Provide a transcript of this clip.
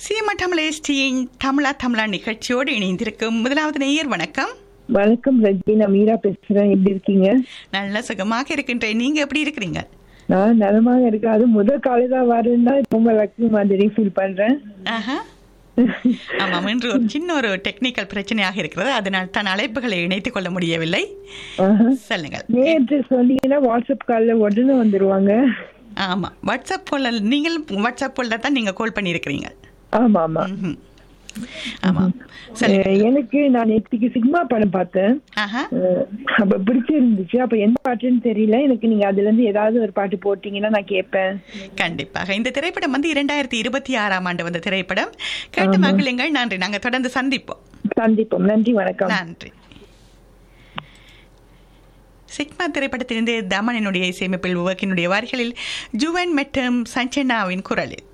சீமா தமிழேஷ்டியின் தமிழா தமிழா நிகழ்ச்சியோடு இணைந்திருக்கும் முதலாவது நேயர் வணக்கம் வணக்கம் ரஜி நான் மீரா பேசுறேன் எப்படி இருக்கீங்க நல்ல சுகமாக இருக்கின்றேன் நீங்க எப்படி இருக்கிறீங்க நான் நலமாக இருக்கேன் அது முதல் காலையில வரேன்னா ரொம்ப லக்கி மாதிரி ஃபீல் பண்றேன் ஆஹா. ஆமாம் இன்று ஒரு சின்ன ஒரு டெக்னிக்கல் பிரச்சனையாக இருக்கிறது அதனால் தான் அழைப்புகளை இணைத்துக் கொள்ள முடியவில்லை ஆஹா. சொல்லுங்கள் நேற்று சொன்னீங்கன்னா வாட்ஸ்அப் கால்ல உடனே வந்துருவாங்க ஆமா வாட்ஸ்அப் போல நீங்கள் வாட்ஸ்அப் போல தான் நீங்க கால் பண்ணியிருக்கிறீங்க ஆமா ஆமா ம்ஹும். ஆமாம் சரி அஹ் எனக்கு நான் நேற்றுக்கு சிக்மா படம் பார்த்தேன் ஆஹா அஹ் அப்ப பிடிச்சிருந்துச்சு அப்ப எந்த பாட்டுன்னு தெரியல எனக்கு நீங்க அதுல இருந்து ஏதாவது ஒரு பாட்டு போட்டீங்கன்னா நான் கேட்பேன் கண்டிப்பாக இந்த திரைப்படம் வந்து இரண்டாயிரத்தி இருபத்தி ஆறாம் ஆண்டு வந்த திரைப்படம் கேட்டு மகிழுங்கள் நன்றி நாங்க தொடர்ந்து சந்திப்போம் சந்திப்போம் நன்றி வணக்கம் நன்றி சிக்மா திரைப்படத்திலிருந்து தமனினுடைய இசையமைப்பில் உவக்கினுடைய வாரிகளில் ஜுவன் மற்றும் சஞ்சனாவின் குரலில்